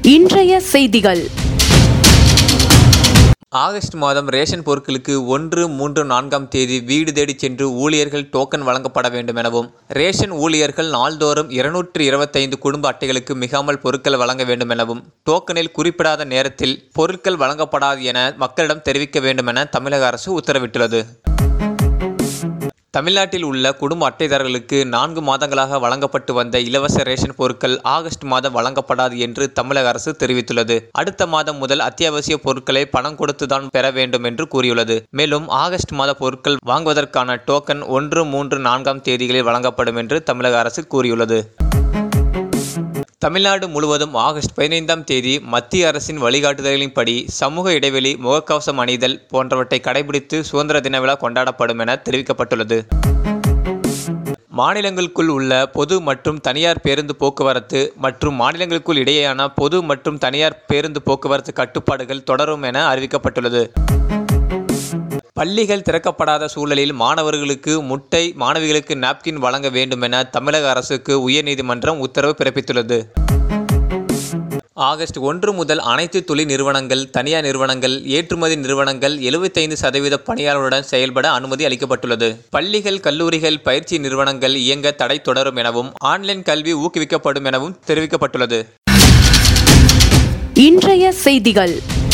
இன்றைய செய்திகள் ஆகஸ்ட் மாதம் ரேஷன் பொருட்களுக்கு ஒன்று மூன்று நான்காம் தேதி வீடு தேடி சென்று ஊழியர்கள் டோக்கன் வழங்கப்பட வேண்டும் எனவும் ரேஷன் ஊழியர்கள் நாள்தோறும் இருநூற்று இருபத்தைந்து குடும்ப அட்டைகளுக்கு மிகாமல் பொருட்கள் வழங்க வேண்டும் எனவும் டோக்கனில் குறிப்பிடாத நேரத்தில் பொருட்கள் வழங்கப்படாது என மக்களிடம் தெரிவிக்க வேண்டும் என தமிழக அரசு உத்தரவிட்டுள்ளது தமிழ்நாட்டில் உள்ள குடும்ப அட்டைதாரர்களுக்கு நான்கு மாதங்களாக வழங்கப்பட்டு வந்த இலவச ரேஷன் பொருட்கள் ஆகஸ்ட் மாதம் வழங்கப்படாது என்று தமிழக அரசு தெரிவித்துள்ளது அடுத்த மாதம் முதல் அத்தியாவசிய பொருட்களை பணம் கொடுத்துதான் பெற வேண்டும் என்று கூறியுள்ளது மேலும் ஆகஸ்ட் மாத பொருட்கள் வாங்குவதற்கான டோக்கன் ஒன்று மூன்று நான்காம் தேதிகளில் வழங்கப்படும் என்று தமிழக அரசு கூறியுள்ளது தமிழ்நாடு முழுவதும் ஆகஸ்ட் பதினைந்தாம் தேதி மத்திய அரசின் வழிகாட்டுதல்களின்படி சமூக இடைவெளி முகக்கவசம் அணிதல் போன்றவற்றை கடைபிடித்து சுதந்திர தின விழா கொண்டாடப்படும் என தெரிவிக்கப்பட்டுள்ளது மாநிலங்களுக்குள் உள்ள பொது மற்றும் தனியார் பேருந்து போக்குவரத்து மற்றும் மாநிலங்களுக்குள் இடையேயான பொது மற்றும் தனியார் பேருந்து போக்குவரத்து கட்டுப்பாடுகள் தொடரும் என அறிவிக்கப்பட்டுள்ளது பள்ளிகள் திறக்கப்படாத சூழலில் மாணவர்களுக்கு முட்டை மாணவிகளுக்கு நாப்கின் வழங்க வேண்டும் என தமிழக அரசுக்கு உயர்நீதிமன்றம் உத்தரவு பிறப்பித்துள்ளது ஆகஸ்ட் ஒன்று முதல் அனைத்து தொழில் நிறுவனங்கள் தனியார் நிறுவனங்கள் ஏற்றுமதி நிறுவனங்கள் எழுபத்தைந்து சதவீத பணியாளர்களுடன் செயல்பட அனுமதி அளிக்கப்பட்டுள்ளது பள்ளிகள் கல்லூரிகள் பயிற்சி நிறுவனங்கள் இயங்க தடை தொடரும் எனவும் ஆன்லைன் கல்வி ஊக்குவிக்கப்படும் எனவும் தெரிவிக்கப்பட்டுள்ளது இன்றைய செய்திகள்